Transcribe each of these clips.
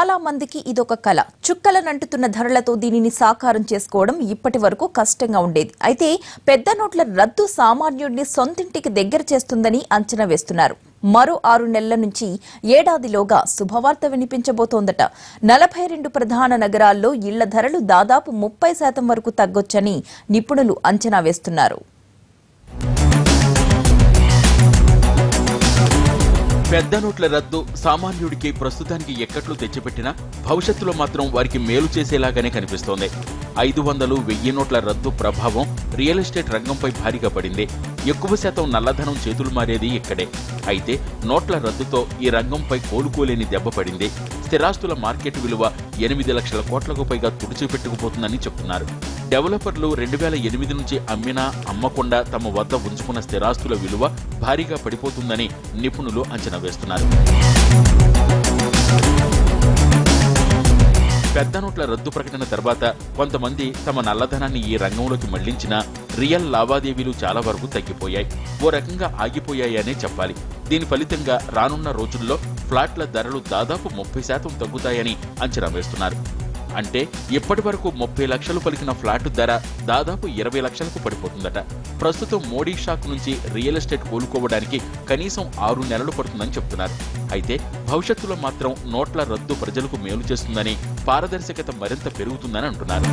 చాలా మందికి ఇదొక కళ చుక్కలనంటుతున్న ధరలతో దీనిని సాకారం చేసుకోవడం ఇప్పటి వరకు కష్టంగా ఉండేది అయితే పెద్ద నోట్ల రద్దు సామాన్యుడిని సొంతింటికి దగ్గర చేస్తుందని అంచనా వేస్తున్నారు మరో ఆరు నెలల నుంచి ఏడాదిలోగా శుభవార్త వినిపించబోతోందట నలభై రెండు ప్రధాన నగరాల్లో ఇళ్ల ధరలు దాదాపు ముప్పై శాతం వరకు తగ్గొచ్చని నిపుణులు అంచనా వేస్తున్నారు పెద్ద నోట్ల రద్దు సామాన్యుడికి ప్రస్తుతానికి ఎక్కట్లు తెచ్చిపెట్టినా భవిష్యత్తులో మాత్రం వారికి మేలు చేసేలాగానే కనిపిస్తోంది ఐదు వందలు వెయ్యి నోట్ల రద్దు ప్రభావం రియల్ ఎస్టేట్ రంగంపై భారీగా పడింది ఎక్కువ శాతం నల్లధనం చేతులు మారేది ఇక్కడే అయితే నోట్ల రద్దుతో ఈ రంగంపై కోలుకోలేని దెబ్బ పడింది స్థిరాస్తుల మార్కెట్ విలువ ఎనిమిది లక్షల కోట్లకు పైగా తుడిచిపెట్టుకుపోతుందని చెప్తున్నారు డెవలపర్లు రెండు వేల ఎనిమిది నుంచి అమ్మినా అమ్మకుండా తమ వద్ద ఉంచుకున్న స్థిరాస్తుల విలువ భారీగా పడిపోతుందని నిపుణులు అంచనా వేస్తున్నారు పెద్ద నోట్ల రద్దు ప్రకటన తర్వాత కొంతమంది తమ నల్లధనాన్ని ఈ రంగంలోకి మళ్లించినా రియల్ లావాదేవీలు చాలా వరకు తగ్గిపోయాయి ఓ రకంగా ఆగిపోయాయనే చెప్పాలి దీని ఫలితంగా రానున్న రోజుల్లో ఫ్లాట్ల ధరలు దాదాపు ముప్పై శాతం తగ్గుతాయని అంచనా వేస్తున్నారు అంటే ఇప్పటి వరకు ముప్పై లక్షలు పలికిన ఫ్లాట్ ధర దాదాపు ఇరవై లక్షలకు పడిపోతుందట ప్రస్తుతం మోడీ షాక్ నుంచి రియల్ ఎస్టేట్ కోలుకోవడానికి కనీసం ఆరు నెలలు పడుతుందని చెప్తున్నారు అయితే భవిష్యత్తులో మాత్రం నోట్ల రద్దు ప్రజలకు మేలు చేస్తుందని పారదర్శకత మరింత పెరుగుతుందని అంటున్నారు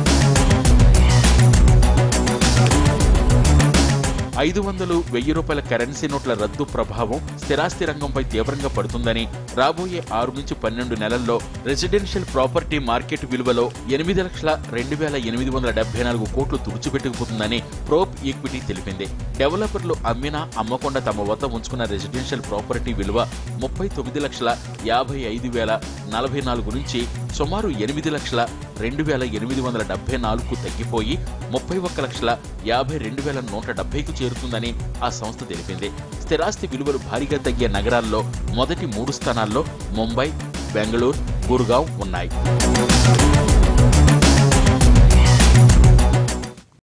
ఐదు వందలు వెయ్యి రూపాయల కరెన్సీ నోట్ల రద్దు ప్రభావం స్థిరాస్తి రంగంపై తీవ్రంగా పడుతుందని రాబోయే ఆరు నుంచి పన్నెండు నెలల్లో రెసిడెన్షియల్ ప్రాపర్టీ మార్కెట్ విలువలో ఎనిమిది లక్షల రెండు వేల ఎనిమిది వందల డెబ్బై నాలుగు కోట్లు తుడిచిపెట్టుకుపోతుందని ప్రోప్ ఈక్విటీ తెలిపింది డెవలపర్లు అమ్మినా అమ్మకుండా తమ వద్ద ఉంచుకున్న రెసిడెన్షియల్ ప్రాపర్టీ విలువ ముప్పై తొమ్మిది లక్షల యాభై ఐదు వేల నలభై నాలుగు నుంచి సుమారు ఎనిమిది లక్షల రెండు వేల ఎనిమిది వందల డెబ్బై నాలుగుకు తగ్గిపోయి ముప్పై ఒక్క లక్షల యాభై రెండు వేల నూట డెబ్బైకు చేరుతుందని ఆ సంస్థ తెలిపింది స్థిరాస్తి విలువలు భారీగా తగ్గే నగరాల్లో మొదటి మూడు స్థానాల్లో ముంబై బెంగళూరు గుర్గావ్ ఉన్నాయి